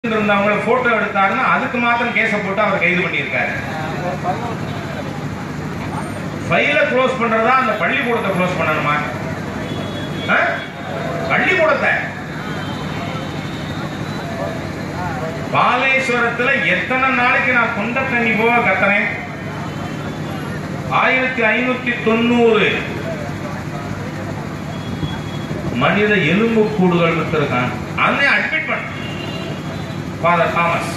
இருந்தவங்கள photo எடுத்தாருன்னா அதுக்கு மாத்திரம் கேஸ போட்டு அவர் கைது பண்ணியிருக்காரு ஃபைல க்ளோஸ் பண்றதா அந்த பள்ளிக்கூடத்தை க்ளோஸ் பண்ணணுமா ஆ? பள்ளிக்கூடத்தை பாலேஸ்வரத்துல எத்தனை நாளைக்கு நான் கொண்ட தண்ணி போக கத்தனேன் ஆயிரத்தி ஐநூத்தி தொண்ணூறு மனித எலும்பு கூடுகள் வித்திருக்கான் அதை அட்மிட் பண்ண ஃபாதர் தாமஸ்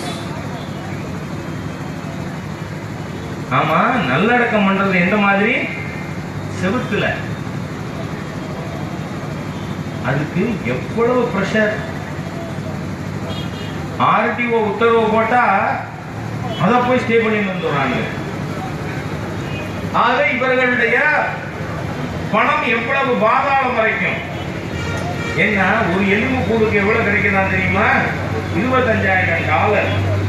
ஆமா நல்லடக்கம் பண்றது எந்த மாதிரி செவுத்துல அதுக்கு எவ்வளவு பிரஷர் ஆர்டிஓ உத்தரவு போட்டா அதை போய் ஸ்டே பண்ணி வந்துடுறாங்க ஆக இவர்களுடைய பணம் எவ்வளவு பாதாளம் வரைக்கும் என்ன ஒரு எலும்பு கூடுக்கு எவ்வளவு கிடைக்குதா தெரியுமா இருபத்தஞ்சாயிரம் டாலர்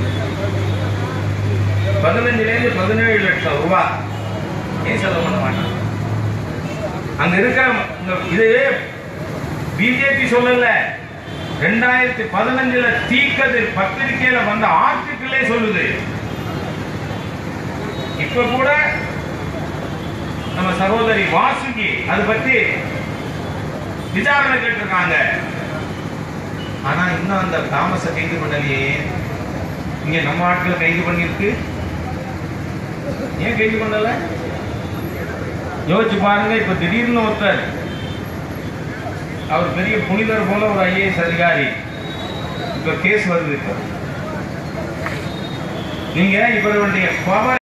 பதினஞ்சுல இருந்து பதினேழு லட்சம் ரூபாய் ஏன் செலவு பண்ண மாட்டான் அங்க இருக்கிற இந்த இது பிஜேபி சொல்லல ரெண்டாயிரத்தி பதினஞ்சுல தீக்கதிர் பத்திரிகையில வந்த ஆர்டிக்கிளே சொல்லுது இப்ப கூட நம்ம சகோதரி வாசுகி அது பத்தி விசாரணை கேட்டிருக்காங்க ஆனா இன்னும் அந்த தாமஸ கைது பண்ணலையே இங்க நம்ம ஆட்கள் கைது பண்ணிருக்கு ஏன் கைது பண்ணல யோசிச்சு பாருங்க இப்ப திடீர்னு ஒருத்தர் அவர் பெரிய புனிதர் போல ஒரு ஐஏஎஸ் அதிகாரி இப்ப கேஸ் வருது இப்ப நீங்க இவருடைய பவர்